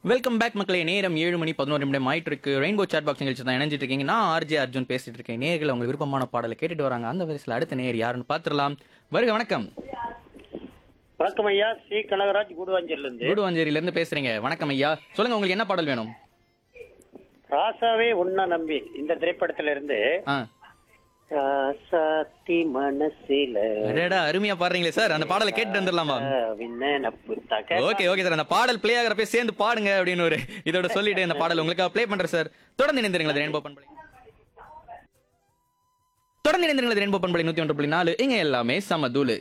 welcome back மக்களே நேரம் ஏழு மணி பதினோரு நிமிடம் ஆயிட்டு இருக்கு ரெயின்போ சாட் பாக்ஸ் நிகழ்ச்சி தான் இணைஞ்சிட்டு இருக்கீங்க நான் ஆர்ஜே அர்ஜுன் பேசிட்டு இருக்கேன் நேர்கள் அவங்க விருப்பமான பாடலை கேட்டுட்டு வராங்க அந்த வரிசையில் அடுத்த நேர் யாருன்னு பாத்துடலாம் வருக வணக்கம் வணக்கம் ஐயா சி கனகராஜ் கூடுவாஞ்சல்ல இருந்து கூடுவாஞ்சேரியில இருந்து பேசுறீங்க வணக்கம் ஐயா சொல்லுங்க உங்களுக்கு என்ன பாடல் வேணும் ராசாவே உன்ன நம்பி இந்த திரைப்படத்துல இருந்து ஆ ராசாத்தி மனசில அடடா அருமையா பாடுறீங்களே சார் அந்த பாடலை கேட்டுட்டு வந்துடலாமா விண்ணப்பு தக ஓகே ஓகே சார் அந்த பாடல் பிளே ஆகிறப்ப சேர்ந்து பாடுங்க அப்படின்னு ஒரு இதோட சொல்லிட்டு இந்த பாடல் உங்களுக்கு ப்ளே பண்றேன் சார் தொடர்ந்து இணைந்திருங்களா ரெயின்போ பண்பலை தொடர்ந்து இணைந்திருங்களா ரெயின்போ பண்பலை நூத்தி ஒன்று புள்ளி நாலு இங்க எல்லாமே சமதூளு